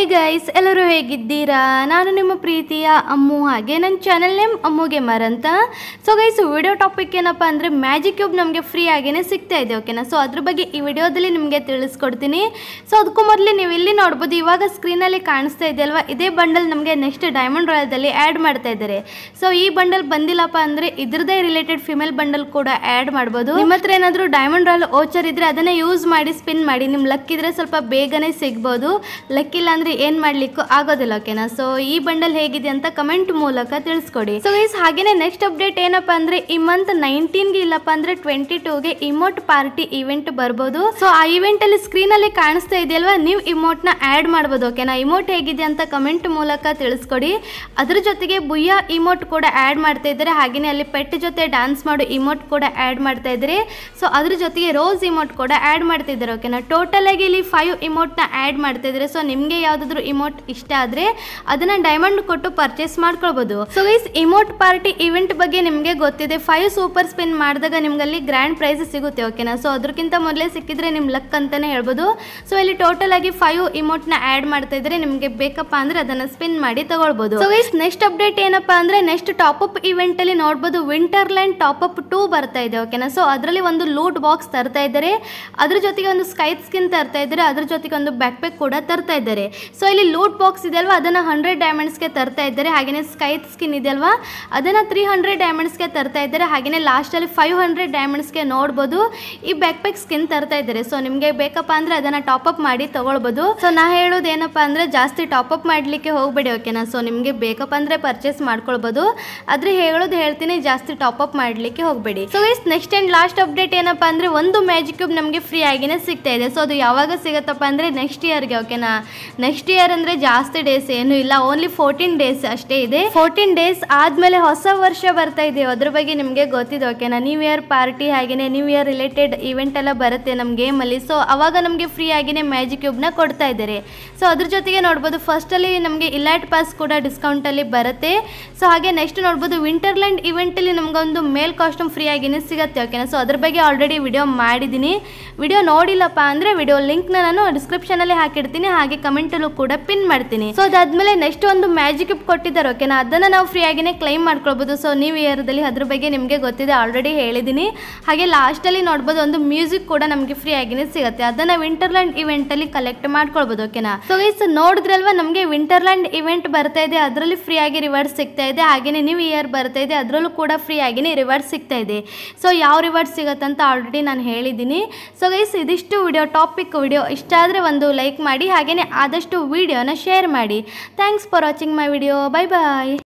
hi guys ಎಲ್ಲರೂ ಹೇಗಿದ್ದೀರಾ ನಾನು ನಿಮ್ಮ ಪ್ರೀತಿಯ ಅಮ್ಮು ಹಾಗೆ ನನ್ನ ಚಾನಲ್ ನೇಮ್ ಅಮ್ಮು ಗೇಮರ್ ಅಂತ ಸೊ ಗೈಸ್ ವಿಡಿಯೋ ಟಾಪಿಕ್ ಏನಪ್ಪ ಅಂದರೆ ಮ್ಯಾಜಿಕ್ ಕ್ಯೂಬ್ ನಮಗೆ ಫ್ರೀ ಆಗೇನೆ ಸಿಗ್ತಾ ಇದೆ ಓಕೆನಾ ಸೊ ಅದ್ರ ಬಗ್ಗೆ ಈ ವಿಡಿಯೋದಲ್ಲಿ ನಿಮಗೆ ತಿಳಿಸ್ಕೊಡ್ತೀನಿ ಸೊ ಅದಕ್ಕೂ ಮೊದಲು ನೀವು ಇಲ್ಲಿ ನೋಡ್ಬೋದು ಇವಾಗ ಸ್ಕ್ರೀನಲ್ಲಿ ಕಾಣಿಸ್ತಾ ಇದೆಯಲ್ವಾ ಇದೇ ಬಂಡಲ್ ನಮಗೆ ನೆಕ್ಸ್ಟ್ ಡೈಮಂಡ್ ರಾಯಲ್ದಲ್ಲಿ ಆ್ಯಡ್ ಮಾಡ್ತಾ ಇದ್ದಾರೆ ಸೊ ಈ ಬಂಡಲ್ ಬಂದಿಲ್ಲಪ್ಪ ಅಂದರೆ ಇದ್ರದೇ ರಿಲೇಟೆಡ್ ಫಿಮೇಲ್ ಬಂಡಲ್ ಕೂಡ ಆ್ಯಡ್ ಮಾಡ್ಬೋದು ನಿಮ್ಮ ಹತ್ರ ಏನಾದರೂ ಡೈಮಂಡ್ ರಾಯಲ್ ಓಚರ್ ಇದ್ರೆ ಅದನ್ನ ಯೂಸ್ ಮಾಡಿ ಸ್ಪಿನ್ ಮಾಡಿ ನಿಮ್ಮ ಲಕ್ ಇದ್ರೆ ಸ್ವಲ್ಪ ಬೇಗನೆ ಸಿಗ್ಬೋದು ಲಕ್ ಇಲ್ಲ ಅಂದ್ರೆ ಏನ್ ಮಾಡ್ಲಿಕ್ಕೂ ಆಗೋದಿಲ್ಲ ಓಕೆನಾ ಸೊ ಈ ಬಂಡಲ್ ಹೇಗಿದೆ ಅಂತ ಕಮೆಂಟ್ ಮೂಲಕ ತಿಳಿಸ್ಕೊಡಿ ಸೊ ಗೈಸ್ ಹಾಗೇನೆ ನೆಕ್ಸ್ಟ್ ಅಪ್ಡೇಟ್ ಏನಪ್ಪಾ ಅಂದ್ರೆ ಈ ಮಂತ್ ನೈನ್ಟೀನ್ಗೆ ಇಲ್ಲಪ್ಪ ಅಂದ್ರೆ ಟ್ವೆಂಟಿ ಟೂಗೆ ಇಮೋಟ್ ಪಾರ್ಟಿ ಇವೆಂಟ್ ಬರ್ಬೋದು ಸೊ ಆ ಇವೆಂಟ್ ಅಲ್ಲಿ ಸ್ಕ್ರೀನ್ ಅಲ್ಲಿ ಕಾಣಿಸ್ತಾ ಇದೆಯಲ್ವಾ ನೀವು ಇಮೋಟ್ ನ ಆಡ್ ಮಾಡ್ಬೋದು ಓಕೆನಾ ಇಮೋಟ್ ಹೇಗಿದೆ ಅಂತ ಕಮೆಂಟ್ ಮೂಲಕ ತಿಳಿಸ್ಕೊಡಿ ಅದ್ರ ಜೊತೆಗೆ ಬುಯ್ಯ ಇಮೋಟ್ ಕೂಡ ಆಡ್ ಮಾಡ್ತಾ ಇದ್ದಾರೆ ಹಾಗೇನೆ ಅಲ್ಲಿ ಪೆಟ್ ಜೊತೆ ಡಾನ್ಸ್ ಮಾಡೋ ಇಮೋಟ್ ಕೂಡ ಆಡ್ ಮಾಡ್ತಾ ಇದ್ದಾರೆ ಸೊ ಅದ್ರ ಜೊತೆಗೆ ರೋಸ್ ಇಮೋಟ್ ಕೂಡ ಆಡ್ ಮಾಡ್ತಾ ಇದ್ದಾರೆ ಓಕೆನಾ ಟೋಟಲ್ ಆಗಿ ಇಲ್ಲಿ ಫೈವ್ ಇಮೋಟ್ ನ ಆಡ್ ಮಾಡ್ತಾ ಇದ್ದಾರೆ ಸೊ ನಿಮ್ಗೆ ಯಾವ್ದಾದ್ರು ಇಮೋಟ್ ಇಷ್ಟ ಆದ್ರೆ ಅದನ್ನ ಡೈಮಂಡ್ ಕೊಟ್ಟು ಪರ್ಚೇಸ್ ಮಾಡ್ಕೊಳ್ಬಹುದು so guys emote party event ಬಗ್ಗೆ ನಿಮ್ಗೆ ಗೊತ್ತಿದೆ ಫೈವ್ ಸೂಪರ್ ಸ್ಪಿನ್ ಮಾಡಿದಾಗ ನಿಮ್ಗೆ ಅಲ್ಲಿ ಗ್ರ್ಯಾಂಡ್ ಪ್ರೈಸ್ ಸಿಗುತ್ತೆ ಓಕೆನಾ ಸೊ ಅದಕ್ಕಿಂತ ಮೊದಲೇ ಸಿಕ್ಕಿದ್ರೆ ನಿಮ್ ಲಕ್ ಅಂತಾನೆ ಹೇಳ್ಬೋದು ಸೊ ಇಲ್ಲಿ ಟೋಟಲ್ ಆಗಿ ಫೈವ್ ಇಮೋಟ್ ನ ಆಡ್ ಮಾಡ್ತಾ ಇದ್ರೆ ನಿಮ್ಗೆ ಬೇಕಪ್ಪ ಅಂದ್ರೆ ಅದನ್ನ ಸ್ಪಿನ್ ಮಾಡಿ ತಗೊಳ್ಬಹುದು ಸೊ ಗೈಸ್ ನೆಕ್ಸ್ಟ್ ಅಪ್ಡೇಟ್ ಏನಪ್ಪಾ ಅಂದ್ರೆ ನೆಕ್ಸ್ಟ್ ಟಾಪ್ ಅಪ್ ಇವೆಂಟ್ ಅಲ್ಲಿ ನೋಡ್ಬೋದು winter line top up two ಬರ್ತಾ ಇದೆ ಓಕೆನಾ ಸೊ ಅದರಲ್ಲಿ ಒಂದು ಲೂಟ್ ಬಾಕ್ಸ್ ತರ್ತಾ ಇದ್ದಾರೆ ಅದ್ರ ಜೊತೆಗೆ ಒಂದು ಸ್ಕೈತ್ ಸ್ಕಿನ್ ತರ್ತಾ ಇದ್ದಾರೆ ಅದ್ರ ಜೊತೆಗೆ ಒಂದು ಬ್ಯಾಕ್ ಪ್ಯಾಕ್ ಕೂಡ ತರ್ತಾ ಇದ್ದಾರೆ ಸೊ ಇಲ್ಲಿ ಲೂಟ್ ಬಾಕ್ಸ್ ಇದೆ ಅಲ್ವಾ ಅದನ್ನ ಹಂಡ್ರೆಡ್ ಡೈಮಂಡ್ಸ್ಗೆ ತರ್ತಾ ಇದ್ದಾರೆ ಹಾಗೆಯೇ ಸ್ಕೈತ್ ಸ್ಕಿನ್ ಇದೆ ಅಲ್ವಾ ಅದನ್ನ ತ್ರೀ ಹಂಡ್ರೆಡ್ ಡೈಮಂಡ್ಸ್ಗೆ ತರ್ತಾ ಇದ್ದಾರೆ ಹಾಗೆಯೇ ಲಾಸ್ಟಲ್ಲಿ ಫೈವ್ ಹಂಡ್ರೆಡ್ ಡೈಮಂಡ್ಸ್ಗೆ ನೋಡ್ಬೋದು ಈ ಬ್ಯಾಕ್ ಪ್ಯಾಕ್ ಸ್ಕಿನ್ ತರ್ತಾ ಇದ್ದಾರೆ ಸೊ ನಿಮಗೆ ಬೇಕಪ್ಪ ಅಂದ್ರೆ ಅದನ್ನ ಟಾಪ್ ಅಪ್ ಮಾಡಿ ತಗೊಳ್ಬೋದು ಸೊ ನಾ ಹೇಳೋದು ಏನಪ್ಪ ಅಂದ್ರೆ ಜಾಸ್ತಿ ಟಾಪ್ ಅಪ್ ಮಾಡ್ಲಿಕ್ಕೆ ಹೋಗ್ಬೇಡಿ ಓಕೆನಾ ಸೊ ನಿಮಗೆ ಬೇಕಪ್ಪ ಅಂದ್ರೆ ಪರ್ಚೇಸ್ ಮಾಡ್ಕೊಳ್ಬೋದು ಆದ್ರೆ ಹೇಳೋದು ಹೇಳ್ತೀನಿ ಜಾಸ್ತಿ ಟಾಪ್ ಅಪ್ ಮಾಡ್ಲಿಕ್ಕೆ ಹೋಗ್ಬೇಡಿ so is next and last update ಏನಪ್ಪಾ ಅಂದ್ರೆ ಒಂದು ಮ್ಯಾಜಿಕ್ ಕ್ಯೂಬ್ ನಮಗೆ ಫ್ರೀ ಆಗಿನೇ ಸಿಗ್ತಾ ಇದೆ ಸೊ ಅದು ಯಾವಾಗ ಸಿಗತ್ತಪ್ಪ ಅಂದ್ರೆ ನೆಕ್ಸ್ಟ್ ಇಯರ್ಗೆ ಓಕೆನಾ ನೆಕ್ಸ್ಟ್ ಇಯರ್ ಅಂದ್ರೆ ಜಾಸ್ತಿ ಡೇಸ್ ಏನು ಇಲ್ಲ ಓನ್ಲಿ ಫೋರ್ಟೀನ್ ಡೇಸ್ ಅಷ್ಟೇ ಇದೆ ಫೋರ್ಟೀನ್ ಡೇಸ್ ಆದ್ಮೇಲೆ ಹೊಸ ವರ್ಷ ಬರ್ತಾ ಇದೆ ಅದ್ರ ಬಗ್ಗೆ ನಿಮಗೆ ಗೊತ್ತಿದೆ ಓಕೆನಾ ನ್ಯೂ ಇಯರ್ ಪಾರ್ಟಿ ಹಾಗೇನೆ ನ್ಯೂ ಇಯರ್ ರಿಲೇಟೆಡ್ ಇವೆಂಟ್ ಎಲ್ಲ ಬರುತ್ತೆ ನಮ್ಮ ಗೇಮಲ್ಲಿ ಸೊ ಅವಾಗ ನಮಗೆ ಫ್ರೀ ಆಗಿನೇ ಮ್ಯಾಜಿಕ್ ಕ್ಯೂಬ್ನ ಕೊಡ್ತಾ ಇದ್ದಾರೆ ಸೊ ಅದ್ರ ಜೊತೆಗೆ ನೋಡ್ಬೋದು ಫಸ್ಟಲ್ಲಿ ನಮಗೆ ಇಲೈಟ್ ಪಾಸ್ ಕೂಡ ಡಿಸ್ಕೌಂಟಲ್ಲಿ ಬರುತ್ತೆ ಸೊ ಹಾಗೆ ನೆಕ್ಸ್ಟ್ ನೋಡ್ಬೋದು ವಿಂಟರ್ಲ್ಯಾಂಡ್ ಇವೆಂಟಲ್ಲಿ ನಮಗೊಂದು ಮೇಲ್ ಕಾಸ್ಟ್ಯೂಮ್ ಫ್ರೀ ಆಗಿನೇ ಸಿಗುತ್ತೆ ಓಕೆನಾ ಸೊ ಅದ್ರ ಬಗ್ಗೆ ಆಲ್ರೆಡಿ ವಿಡಿಯೋ ಮಾಡಿದ್ದೀನಿ ವಿಡಿಯೋ ನೋಡಿಲ್ಲಪ್ಪ ಅಂದರೆ ವಿಡಿಯೋ ಲಿಂಕ್ನ ನಾನು ಡಿಸ್ಕ್ರಿಪ್ಷನಲ್ಲಿ ಹಾಕಿರ್ತೀನಿ ಹಾಗೆ ಕಮೆಂಟಲ್ಲೂ ಕೂಡ ಪಿನ್ ಮಾಡ್ತೀನಿ ಸೊ ಅದಾದ್ಮೇಲೆ ನೆಕ್ಸ್ಟ್ ಒಂದು ಮ್ಯಾಜಿಕ್ ಕೊಟ್ಟಿದ್ದಾರೆ ಓಕೆನಾ ಅದನ್ನು ನಾವು ಫ್ರೀ ಆಗಿನೇ ಕ್ಲೈಮ್ ಮಾಡ್ಕೊಳ್ಬೋದು ಸೊ ನ್ಯೂ ಇಯರ್ದಲ್ಲಿ ಅದ್ರ ಬಗ್ಗೆ ನಿಮಗೆ ಗೊತ್ತಿದೆ ಆಲ್ರೆಡಿ ಹೇಳಿದ್ದೀನಿ ಹಾಗೆ ಲಾಸ್ಟಲ್ಲಿ ನೋಡ್ಬೋದು ಒಂದು ಮ್ಯೂಸಿಕ್ ಕೂಡ ನಮಗೆ ಫ್ರೀ ಆಗಿನೇ ಸಿಗುತ್ತೆ ಅದನ್ನು ವಿಂಟರ್ಲ್ಯಾಂಡ್ ಇವೆಂಟಲ್ಲಿ ಕಲೆಕ್ಟ್ ಮಾಡ್ಕೊಳ್ಬೋದು ಓಕೆನಾ ಸೊ ಗೈಸ್ ನೋಡಿದ್ರಲ್ವಾ ನಮಗೆ ವಿಂಟರ್ಲ್ಯಾಂಡ್ ಇವೆಂಟ್ ಬರ್ತಾ ಇದೆ ಅದರಲ್ಲಿ ಫ್ರೀ ಆಗಿ ರಿವಾರ್ಡ್ ಸಿಗ್ತಾ ಇದೆ ಹಾಗೆಯೇ ನ್ಯೂ ಇಯರ್ ಬರ್ತಾ ಇದೆ ಅದರಲ್ಲೂ ಕೂಡ ಫ್ರೀ ಆಗಿನೇ ರಿವಾರ್ಡ್ ಸಿಗ್ತಾ ಇದೆ ಸೊ ಯಾವ ರಿವಾರ್ಡ್ ಸಿಗತ್ತಂತ ಆಲ್ರೆಡಿ ನಾನು ಹೇಳಿದ್ದೀನಿ ಸೊ ಗೈಸ್ ಇದಿಷ್ಟು ವಿಡಿಯೋ ಟಾಪಿಕ್ ವಿಡಿಯೋ ಇಷ್ಟ ಆದರೆ ಒಂದು ಲೈಕ್ ಮಾಡಿ ಹಾಗೆಯೇ ಆದಷ್ಟು ವಿಡಿಯೋನ ಶೇರ್ ಮಾಡಿ thanks for watching my video bye bye